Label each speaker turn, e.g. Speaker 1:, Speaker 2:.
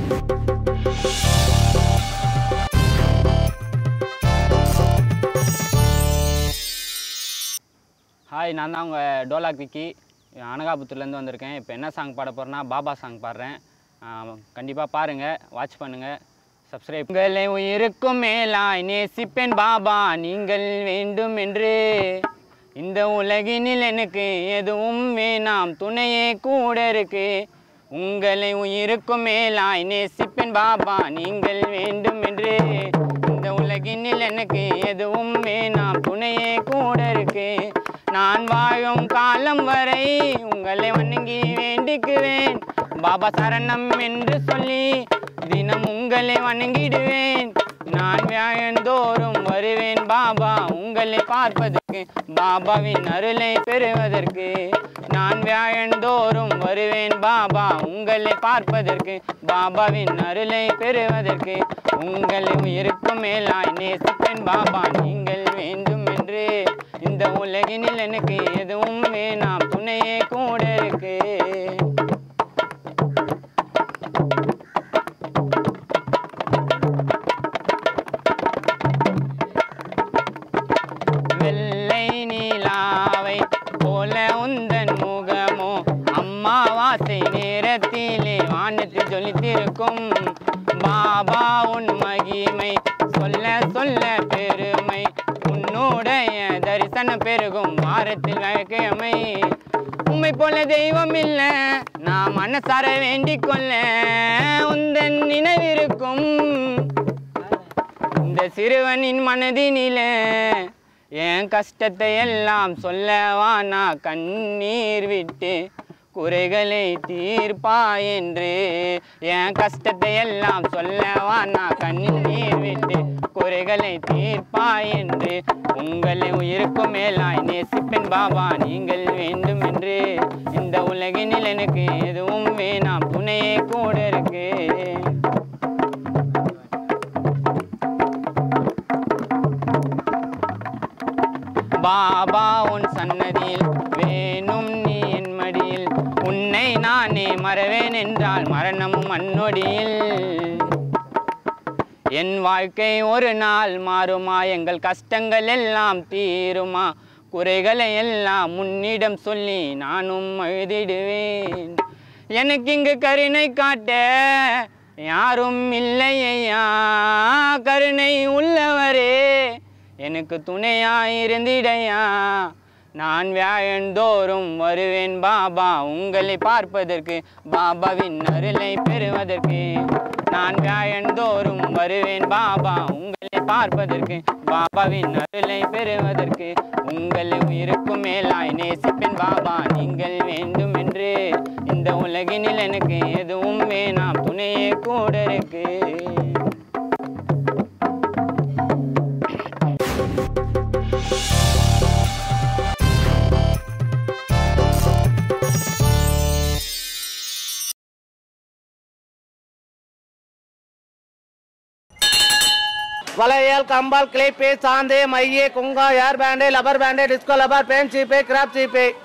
Speaker 1: hi நான் தான் உங்கள் டோலாக் விக்கி அனகாபுத்தூர்லேருந்து வந்திருக்கேன் இப்போ என்ன சாங் பாட போகிறேன்னா பாபா சாங் பாடுறேன் கண்டிப்பாக பாருங்கள் வாட்ச் பண்ணுங்கள் சப்ஸ்கிரைப் உங்களை உயிருக்கும் மேலாய் நேசிப்பேன் பாபா நீங்கள் வேண்டும் என்று இந்த உலகினில் எனக்கு எதுவும் வேணாம் துணையே கூட இருக்கு உங்களை உயிருக்கும் மேலாய் நேசிப்பேன் பாபா நீங்கள் வேண்டும் என்று இந்த உலகினில் எனக்கு எதுவும் வேணாம் துணையே கூட இருக்கு நான் வாழும் காலம் வரை உங்களை வணங்கி வேண்டிக்குவேன் பாபா சரணம் என்று சொல்லி தினம் உங்களை வணங்கிடுவேன் நான் வியாழந்தோறும் வருவேன் பாபா உங்களை பார்ப்பதற்கு பாபாவின் அருளை பெறுவதற்கு நான் வியாழந்தோறும் வருவேன் பாபா உங்களை பார்ப்பதற்கு பாபாவின் அருளை பெறுவதற்கு உங்களை உயிருக்கும் மேலாய் நேசிப்பேன் பாபா நீங்கள் வேண்டும் என்று இந்த உலகினில் எனக்கு எதுவும் வேணாம் துணையே கூட இருக்கு வெள்ளை நீலாவை போல உந்தன் முகமோ அம்மாவாசை நேரத்திலே வானத்தில் ஜொலித்திருக்கும் பாபா உன் மகிமை சொல்ல சொல்ல பெருமை உன்னுடைய தரிசனம் பெருகும் வாரத்தில் வழக்கிழமை உம்மை போல தெய்வம் இல்ல நான் மனசார வேண்டிக் கொள்ள உந்தன் நினைவிருக்கும் இந்த சிறுவனின் மனதினில என் கஷ்டத்தை எல்லாம் சொல்லவா நான் கண்ணீர் விட்டு குறைகளை தீர்ப்பா என்று என் கஷ்டத்தை எல்லாம் சொல்லவா நான் கண்ணீர் விட்டு குறைகளை தீர்ப்பா என்று உங்களை உயிருக்கும் மேலாய் நேசிப்பேன் பாபா நீங்கள் வேண்டும் என்று இந்த உலகினில் எனக்கு எதுவும் வேணாம் துணையே கூட இருக்கு பாபா உன் சன்னதியில் வேணும் நீ என் மடியில் உன்னை நானே மறவேன் என்றால் மரணமும் அந்நொடியில் என் வாழ்க்கை ஒரு நாள் மாறுமா எங்கள் கஷ்டங்கள் எல்லாம் தீருமா குறைகளை எல்லாம் முன்னிடம் சொல்லி நானும் எழுதிடுவேன் எனக்கு இங்கு கருணை காட்ட யாரும் இல்லையா கருணை உள்ளவரே எனக்கு துணையாயிருந்திடையா நான் வியாழந்தோறும் வருவேன் பாபா உங்களை பார்ப்பதற்கு பாபாவின் அருளை பெறுவதற்கு நான் வியாழந்தோறும் வருவேன் பாபா உங்களை பார்ப்பதற்கு பாபாவின் அருளை பெறுவதற்கு உங்களை உயிருக்கும் மேலாய் நேசிப்பேன் பாபா நீங்கள் வேண்டும் என்று இந்த உலகினில் எனக்கு எதுவும் வேணாம் துணையே கூட இருக்கு
Speaker 2: வளையல் கம்பால் கிளிப்பு சாந்து மைய குங்கா hair band rubber band disco rubber band சீப்பு கிராப் சீப்பு